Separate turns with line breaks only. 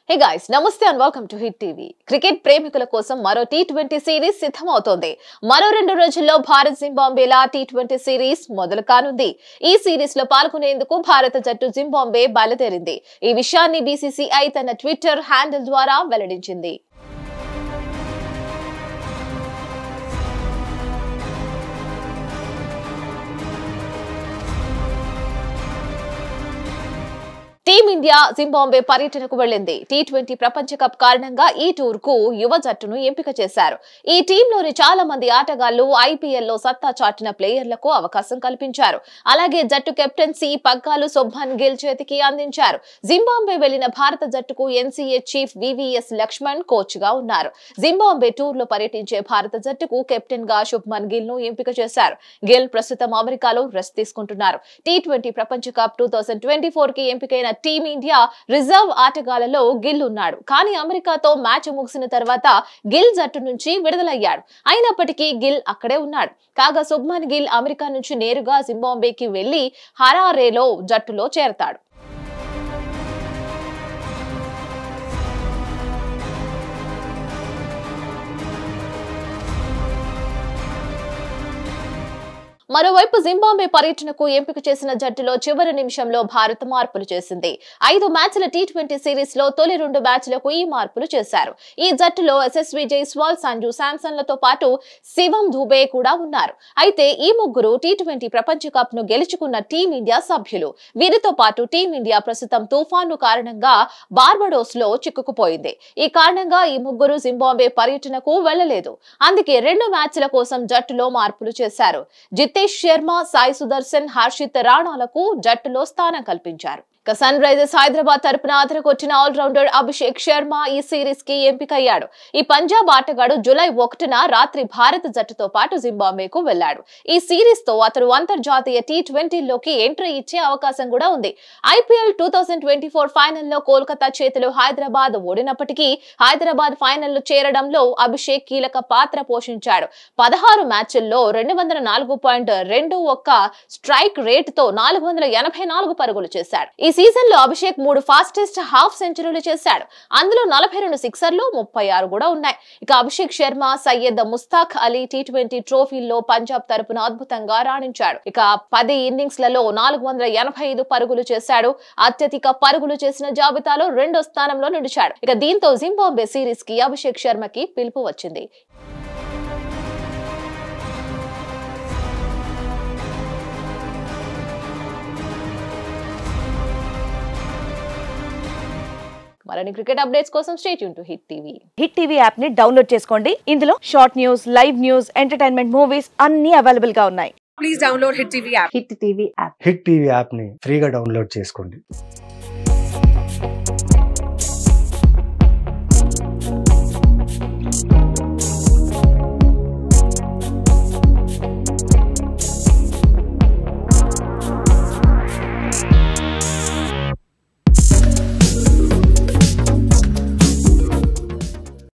Hey guys namaste and welcome to Hit TV cricket ప్రేమికుల కోసం మరో టీ ట్వంటీ సిరీస్ సిద్ధమవుతోంది మరో రెండు రోజుల్లో భారత్ జింబాంబేలా టీ ట్వంటీ సిరీస్ మొదలు కానుంది ఈ సిరీస్ లో పాల్గొనేందుకు భారత జట్టు జింబాంబే బయలుదేరింది ఈ విషయాన్ని బీసీసీఐ తన ట్విట్టర్ హ్యాండిల్ ద్వారా వెల్లడించింది టీమిండియా జింబాంబే పర్యటనకు వెళ్లింది టీ ట్వంటీ ప్రపంచ కప్ కారణంగా ఈ టూర్ కు యువ జట్టును ఎంపిక చేశారు ఈ టీంలోని చాలా మంది ఆటగాళ్లు ఐపీఎల్ లో సత్తా చాటిన ప్లేయర్లకు అవకాశం కల్పించారు అలాగే జట్టు కెప్టెన్సీ పగ్గాలు శుభ్మన్ గిల్ చేతికి అందించారు జింబాంబే వెళ్లిన భారత జట్టుకు NCA chief VVS Laxman coach గా ఉన్నారు జింబాంబే టూర్ లో పర్యటించే భారత జట్టుకు కెప్టెన్ గా శుభ్మన్ గిల్ ను ఎంపిక చేశారు గిల్ ప్రస్తుతం అమెరికాలో రెస్ట్ తీసుకుంటున్నారు టీ ట్వంటీ ప్రపంచ cup two thousand twenty four కి ఎంపికైన టీమిండియా రిజర్వ్ ఆటగాళ్లలో గిల్ ఉన్నాడు కానీ అమెరికాతో మ్యాచ్ ముగిసిన తర్వాత గిల్ జట్టు నుంచి విడుదలయ్యాడు అయినప్పటికీ గిల్ అక్కడే ఉన్నాడు కాగా శుభ్మన్ గిల్ అమెరికా నుంచి నేరుగా జింబాంబేకి వెళ్లి హరారేలో జట్టులో చేరతాడు మరోవైపు జింబాంబే పర్యటనకు ఎంపిక చేసిన జట్టులో చివరి నిమిషంలో భారత్ మార్పులు చేసింది ఐదు మ్యాచ్ల టీ ట్వంటీ సిరీస్ లో తొలి రెండు మ్యాచ్లకు ఈ మార్పులు చేశారు ఈ జట్టులో ఎస్ఎస్వి జైస్వాల్ సంజు శాంసన్ లతో పాటు శివం దుబే కూడా ఉన్నారు అయితే ఈ ముగ్గురు టీ ట్వంటీ ప్రపంచ కప్ ను గెలుచుకున్న టీమిండియా సభ్యులు వీరితో పాటు టీమిండియా ప్రస్తుతం తుఫాను కారణంగా బార్బడోస్ లో చిక్కుకుపోయింది ఈ కారణంగా ఈ ముగ్గురు జింబాంబే పర్యటనకు వెళ్లలేదు అందుకే రెండు మ్యాచ్ల కోసం జట్టులో మార్పులు చేశారు జితేష్ శర్మ సాయి సుదర్శన్ హర్షిత్ రాణాలకు జట్టులో స్థానం కల్పించారు ఇక సన్ రైజర్స్ హైదరాబాద్ తరపున ఆదరకొచ్చిన ఆల్రౌండర్ అభిషేక్ శర్మ ఈ సిరీస్ కి ఎంపికయ్యాడు ఈ పంజాబ్ ఆటగాడు జూలై ఒకటిన రాత్రి భారత జట్టుతో పాటు జింబాబ్వేకు వెళ్లాడు ఈ సిరీస్ తో అతను అంతర్జాతీయ టీ ట్వంటీలోకి ఎంట్రీ ఇచ్చే అవకాశం కూడా ఉంది IPL two thousand twenty four ఫైనల్లో కోల్కతా చేతిలో హైదరాబాద్ ఓడినప్పటికీ హైదరాబాద్ ఫైనల్ చేరడంలో అభిషేక్ కీలక పాత్ర పోషించాడు పదహారు మ్యాచ్ల్లో రెండు వందల నాలుగు పాయింట్ రెండు ఒక్క స్ట్రైక్ రేట్ తో నాలుగు వందల ఎనభై నాలుగు పరుగులు చేశాడు ఈ సీజన్ లో అభిషేక్ మూడు ఫాస్టెస్ట్ హాఫ్ సెంచరీలు చేశాడు అందులో నలభై రెండు సిక్సర్లు ముప్పై ఆరు కూడా ఉన్నాయి ఇక అభిషేక్ శర్మ సయ్యద్ ముస్తాక్ అలీ టీ ట్వంటీ ట్రోఫీల్లో పంజాబ్ తరపున అద్భుతంగా రాణించాడు ఇక పది ఇన్నింగ్స్ లలో నాలుగు వందల ఎనభై ఐదు పరుగులు చేశాడు అత్యధిక పరుగులు చేసిన జాబితాలో రెండో స్థానంలో నిలిచాడు ఇక దీంతో జింబాంబే సిరీస్ కి అభిషేక్ శర్మకి పిలుపు వచ్చింది మరిన్ని క్రికెట్ అప్డేట్స్ కోసం స్టేట్ యూన్ to Hit TV
Hit TV app ని డౌన్లోడ్ చేసుకోండి ఇందులో short news live news entertainment movies అన్ని అవైలబుల్ గా ఉన్నాయి
please download Hit TV app.
Hit TV app
Hit TV యాప్ని ఫ్రీగా డౌన్లోడ్ చేసుకోండి